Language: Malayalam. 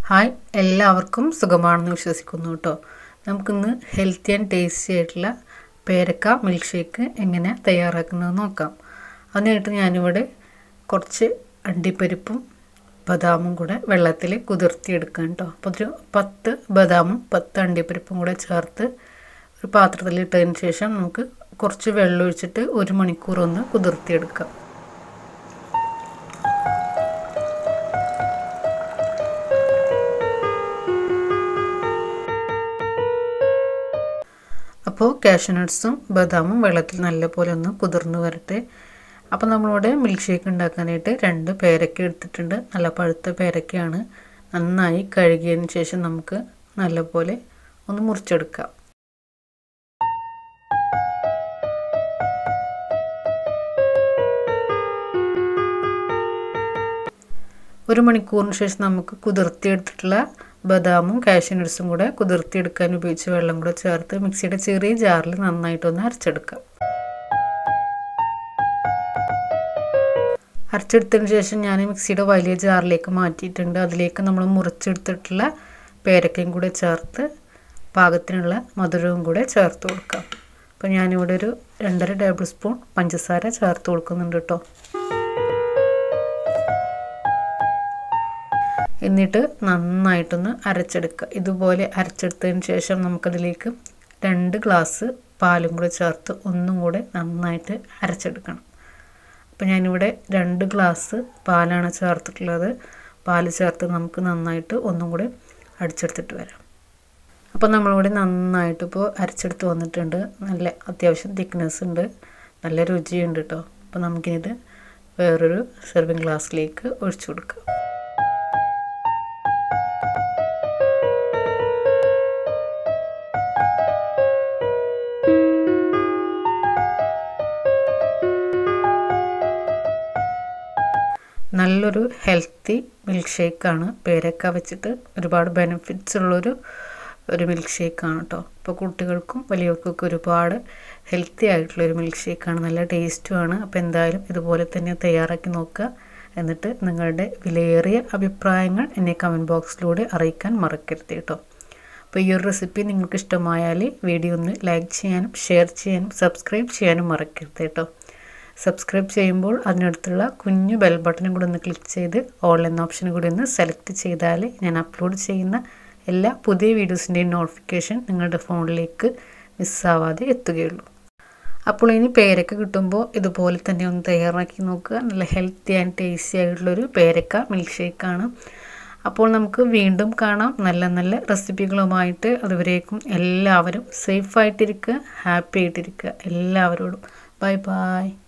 ഹായ് എല്ലാവർക്കും സുഖമാണെന്ന് വിശ്വസിക്കുന്നു കേട്ടോ നമുക്കിന്ന് ഹെൽത്തി ആൻഡ് ടേസ്റ്റി ആയിട്ടുള്ള പേരക്ക മിൽക്ക് ഷേക്ക് എങ്ങനെ തയ്യാറാക്കുന്നത് നോക്കാം അതിനായിട്ട് ഞാനിവിടെ കുറച്ച് അണ്ടിപ്പരിപ്പും ബദാമും കൂടെ വെള്ളത്തിൽ കുതിർത്തിയെടുക്കാം കേട്ടോ അപ്പോൾ ഒരു പത്ത് ബദാമും പത്ത് അണ്ടിപ്പരിപ്പും കൂടെ ചേർത്ത് ഒരു പാത്രത്തിലിട്ടതിന് ശേഷം നമുക്ക് കുറച്ച് വെള്ളം ഒഴിച്ചിട്ട് ഒരു മണിക്കൂർ ഒന്ന് കുതിർത്തിയെടുക്കാം അപ്പോൾ കാഷ്യനട്ട്സും ബദാമും വെള്ളത്തിൽ നല്ലപോലെ ഒന്ന് കുതിർന്ന് വരട്ടെ അപ്പോൾ നമ്മളിവിടെ മിൽക്ക് ഷേക്ക് ഉണ്ടാക്കാനായിട്ട് രണ്ട് പേരക്ക എടുത്തിട്ടുണ്ട് നല്ല പഴുത്ത പേരക്കയാണ് നന്നായി കഴുകിയതിന് ശേഷം നമുക്ക് നല്ലപോലെ ഒന്ന് മുറിച്ചെടുക്കാം ഒരു മണിക്കൂറിന് ശേഷം നമുക്ക് കുതിർത്തിയെടുത്തിട്ടുള്ള ബദാമും കാഷ്യനട്സും കൂടെ കുതിർത്തിയെടുക്കാൻ ഉപയോഗിച്ച വെള്ളം കൂടെ ചേർത്ത് മിക്സിയുടെ ചെറിയ ജാറിൽ നന്നായിട്ടൊന്ന് അരച്ചെടുക്കാം അരച്ചെടുത്തതിന് ശേഷം ഞാൻ മിക്സിയുടെ വലിയ ജാറിലേക്ക് മാറ്റിയിട്ടുണ്ട് അതിലേക്ക് നമ്മൾ മുറിച്ചെടുത്തിട്ടുള്ള പേരക്കയും കൂടെ ചേർത്ത് പാകത്തിനുള്ള മധുരവും കൂടെ ചേർത്ത് കൊടുക്കാം അപ്പോൾ ഞാനിവിടെ ഒരു രണ്ടര ടേബിൾ സ്പൂൺ പഞ്ചസാര ചേർത്ത് കൊടുക്കുന്നുണ്ട് കേട്ടോ എന്നിട്ട് നന്നായിട്ടൊന്ന് അരച്ചെടുക്കുക ഇതുപോലെ അരച്ചെടുത്തതിന് ശേഷം നമുക്കതിലേക്ക് രണ്ട് ഗ്ലാസ് പാലും കൂടെ ചേർത്ത് ഒന്നും കൂടെ നന്നായിട്ട് അരച്ചെടുക്കണം അപ്പോൾ ഞാനിവിടെ രണ്ട് ഗ്ലാസ് പാലാണ് ചേർത്തിട്ടുള്ളത് പാല് ചേർത്ത് നമുക്ക് നന്നായിട്ട് ഒന്നും കൂടെ അടിച്ചെടുത്തിട്ട് വരാം അപ്പോൾ നമ്മളിവിടെ നന്നായിട്ട് ഇപ്പോൾ അരച്ചെടുത്ത് വന്നിട്ടുണ്ട് നല്ല അത്യാവശ്യം തിക്നെസ് ഉണ്ട് നല്ല രുചിയുണ്ട് കേട്ടോ അപ്പോൾ നമുക്കിനിത് വേറൊരു സെർവിങ് ഗ്ലാസ്സിലേക്ക് ഒഴിച്ചു കൊടുക്കാം നല്ലൊരു ഹെൽത്തി മിൽക്ക് ഷേക്കാണ് പേരക്ക വെച്ചിട്ട് ഒരുപാട് ബെനിഫിറ്റ്സ് ഉള്ളൊരു ഒരു മിൽക്ക് ഷേക്കാണ് കേട്ടോ ഇപ്പോൾ കുട്ടികൾക്കും വലിയവർക്കൊക്കെ ഒരുപാട് ഹെൽത്തി ആയിട്ടുള്ളൊരു മിൽക്ക് ഷേക്കാണ് നല്ല ടേസ്റ്റുമാണ് അപ്പോൾ എന്തായാലും ഇതുപോലെ തന്നെ തയ്യാറാക്കി നോക്കുക എന്നിട്ട് നിങ്ങളുടെ വിലയേറിയ അഭിപ്രായങ്ങൾ എന്നെ കമൻറ്റ് ബോക്സിലൂടെ അറിയിക്കാൻ മറക്കരുത് കേട്ടോ അപ്പോൾ ഈ ഒരു റെസിപ്പി നിങ്ങൾക്ക് ഇഷ്ടമായാൽ വീഡിയോ ഒന്ന് ലൈക്ക് ചെയ്യാനും ഷെയർ ചെയ്യാനും സബ്സ്ക്രൈബ് ചെയ്യാനും മറക്കരുത് കേട്ടോ സബ്സ്ക്രൈബ് ചെയ്യുമ്പോൾ അതിനടുത്തുള്ള കുഞ്ഞു ബെൽ ബട്ടണും കൂടി ഒന്ന് ക്ലിക്ക് ചെയ്ത് ഓൾ എന്ന ഓപ്ഷനും കൂടി ഒന്ന് സെലക്ട് ചെയ്താൽ ഞാൻ അപ്ലോഡ് ചെയ്യുന്ന എല്ലാ പുതിയ വീഡിയോസിൻ്റെയും നോട്ടിഫിക്കേഷൻ നിങ്ങളുടെ ഫോണിലേക്ക് മിസ്സാവാതെ എത്തുകയുള്ളൂ അപ്പോൾ ഇനി പേരക്ക കിട്ടുമ്പോൾ ഇതുപോലെ തന്നെ ഒന്ന് തയ്യാറാക്കി നോക്കുക നല്ല ഹെൽത്തി ആൻഡ് ടേസ്റ്റി ആയിട്ടുള്ളൊരു പേരക്ക മിൽക്ക് ഷേക്കാണ് അപ്പോൾ നമുക്ക് വീണ്ടും കാണാം നല്ല നല്ല റെസിപ്പികളുമായിട്ട് അതുവരേക്കും എല്ലാവരും സേഫായിട്ടിരിക്കുക ഹാപ്പി ആയിട്ടിരിക്കുക എല്ലാവരോടും ബൈ ബൈ